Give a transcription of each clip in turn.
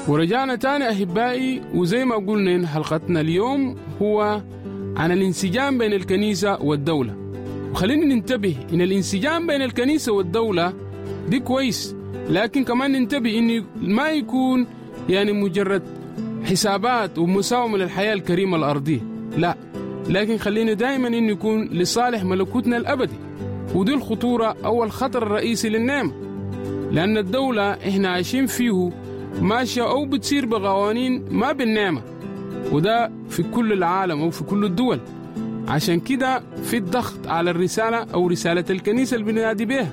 ورجعنا تاني أحبائي وزي ما قلنا إن حلقتنا اليوم هو عن الانسجام بين الكنيسة والدولة وخلينا ننتبه إن الانسجام بين الكنيسة والدولة دي كويس لكن كمان ننتبه إنه ما يكون يعني مجرد حسابات ومساومة للحياة الكريمة الأرضية لا لكن خلينا دائما إنه يكون لصالح ملكوتنا الأبدي ودي الخطورة أو الخطر الرئيسي للنعمة لأن الدولة إحنا عايشين فيه ماشية أو بتصير بقوانين ما بالنعمة وده في كل العالم أو في كل الدول عشان كده في الضغط على الرسالة أو رسالة الكنيسة اللي بننادي بيها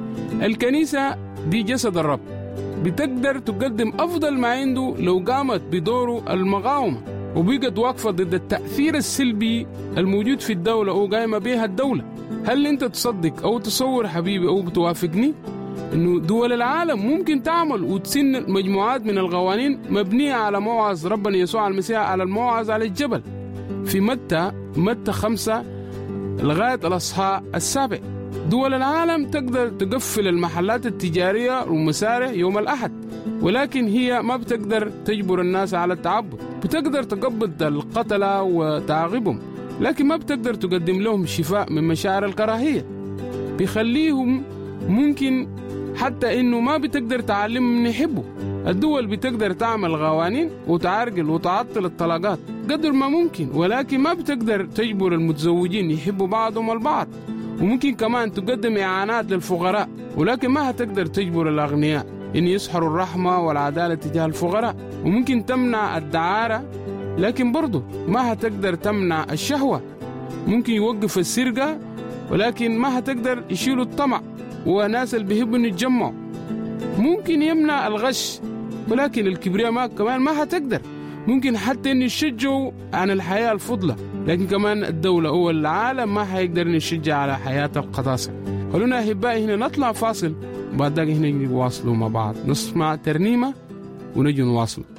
الكنيسة دي جسد الرب بتقدر تقدم أفضل ما عنده لو قامت بدوره المقاومة وبقت واقفة ضد التأثير السلبي الموجود في الدولة أو قايمة بها الدولة هل أنت تصدق أو تصور حبيبي أو بتوافقني انه دول العالم ممكن تعمل وتسن مجموعات من القوانين مبنيه على موعظ ربنا يسوع المسيح على الموعظ على الجبل في متى متى خمسة لغاية الأصحاء السابع دول العالم تقدر تقفل المحلات التجارية والمسارح يوم الأحد ولكن هي ما بتقدر تجبر الناس على التعبد بتقدر تقبض القتلة وتعاقبهم لكن ما بتقدر تقدم لهم شفاء من مشاعر الكراهية بيخليهم ممكن حتى انه ما بتقدر تعلمهم يحبوا الدول بتقدر تعمل قوانين وتعرقل وتعطل الطلاقات قدر ما ممكن ولكن ما بتقدر تجبر المتزوجين يحبوا بعضهم البعض وممكن كمان تقدم إعانات للفقراء ولكن ما هتقدر تجبر الأغنياء إن يسحروا الرحمة والعدالة تجاه الفقراء وممكن تمنع الدعارة لكن برضه ما هتقدر تمنع الشهوة ممكن يوقف السرقة ولكن ما هتقدر يشيلوا الطمع وناس اللي بيحبوا يتجمعوا ممكن يمنع الغش ولكن الكبرياء ما كمان ما هتقدر ممكن حتى ان يشجعوا عن الحياة الفضلة لكن كمان الدولة أو العالم ما هيقدر يشجع على حياة القداسة خلونا أحبائي هنا نطلع فاصل وبعد ذلك هنا نواصلوا مع بعض نسمع ترنيمة ونجي نواصل